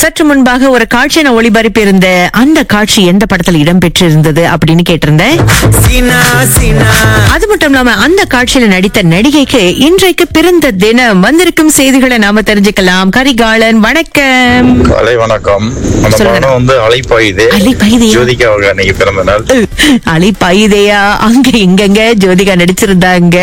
சற்று முன்பாக ஒரு காட்சியை நான் ஒளிபரப்பி இருந்த அந்த காட்சி எந்த படத்துல இடம்பெற்றிருந்தது அப்படின்னு கேட்டிருந்தேன் சீனா சீனா அது மட்டும் இல்லாம அந்த காட்சியில நடித்த நடிகைக்கு இன்றைக்கு பிறந்த தினம் வந்திருக்கும் செய்திகளை நாம தெரிஞ்சுக்கலாம் கரிகாலன் வணக்கம் காலை வணக்கம் அந்த சொல்லுங்க. படம் வந்து அலைப்பாயுதே அலைப்பாயுதே. ஜோதிகா அவங்க அன்னைக்கு பிறந்த நாள் அலி பைதையா அங்க இங்கங்க ஜோதிகா நடிச்சிருந்தாங்க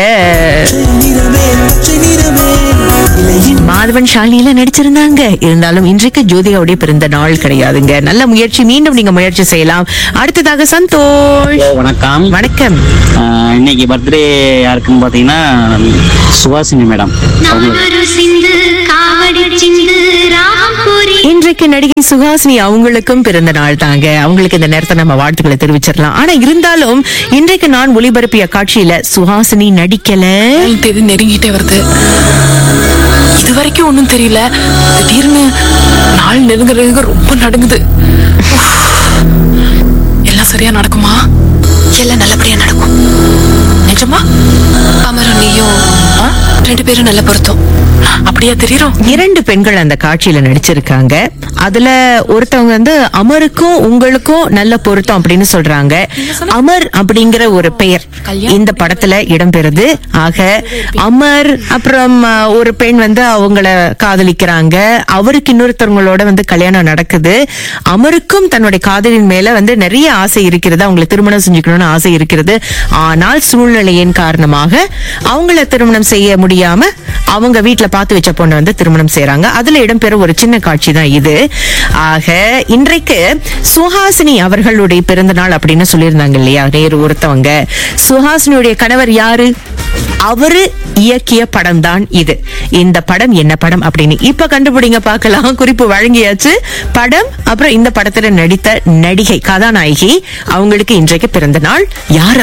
மாதவன் ஷாலியில நடிச்சிருந்தாங்க இருந்தாலும் இன்றைக்கு ஜோதிகாவுடைய பிறந்த நாள் கிடையாதுங்க நல்ல முயற்சி மீண்டும் நீங்க முயற்சி செய்யலாம் அடுத்ததாக சந்தோஷ் ஹலோ வணக்கம் வணக்கம் ஆஹ் இன்னைக்கு பர்த்டே யாருக்குன்னு பார்த்தீங்கன்னா சுவாசினி மேடம் அவங்களுக்கு நாவரு சிந்து காவடி சிந்து ராம்புரி இன்றைக்கு நடிகை சுஹாசினி அவங்களுக்கும் பிறந்த நாள் தாங்க அவங்களுக்கு இந்த நேரத்தை நம்ம வாழ்த்துக்களை தெரிவிச்சிடலாம் ஆனா இருந்தாலும் இன்றைக்கு நான் ஒளிபரப்பிய காட்சியில சுஹாசினி நடிக்கல நாள் தேதி நெருங்கிட்டே வருது இது வரைக்கும் ஒண்ணும் தெரியல திடீர்னு நாள் நெருங்குறதுக்கு ரொம்ப நடுங்குது உஃப். எல்லாம் சரியா நடக்குமா எல்லாம் நல்லபடியா நடக்கும் நிஜமா அமரும் நீயும் ஆ? ரெண்டு பேரும் நல்ல பொருத்தம் அப்படியா தெரியுறோம் இரண்டு பெண்கள் அந்த காட்சியில நடிச்சிருக்காங்க அதுல ஒருத்தவங்க வந்து அமருக்கும் உங்களுக்கும் நல்ல பொருத்தம் அப்படின்னு சொல்றாங்க அமர் அப்படிங்கிற ஒரு பெயர் இந்த படத்துல இடம்பெறுது ஆக அமர் அப்புறம் அஹ், ஒரு பெண் வந்து அவங்கள காதலிக்கிறாங்க அவருக்கு இன்னொருத்தவங்களோட வந்து கல்யாணம் நடக்குது அமருக்கும் தன்னுடைய காதலின் மேல வந்து நிறைய ஆசை இருக்கிறது அவங்களை திருமணம் செஞ்சுக்கணும்னு ஆசை இருக்கிறது ஆனால் சூழ்நிலையின் காரணமாக அவங்கள திருமணம் செய்ய முடியாம அவங்க வீட்ல பார்த்து வச்ச பொண்ணு வந்து திருமணம் செய்றாங்க அதுல இடம்பெறும் ஒரு சின்ன காட்சி தான் இது ஆக இன்றைக்கு சுஹாசினி அவர்களுடைய பிறந்த நாள் அப்படின்னு சொல்லியிருந்தாங்க இல்லையா நேரு ஒருத்தவங்க சுஹாசினியுடைய கணவர் யாரு அவரு இயக்கிய படம் தான் இது இந்த படம் என்ன படம் அப்படின்னு இப்ப கண்டுபிடிங்க பார்க்கலாம் குறிப்பு வழங்கியாச்சு படம் அப்புறம் இந்த படத்துல நடித்த நடிகை கதாநாயகி அவங்களுக்கு இன்றைக்கு பிறந்த நாள் யார்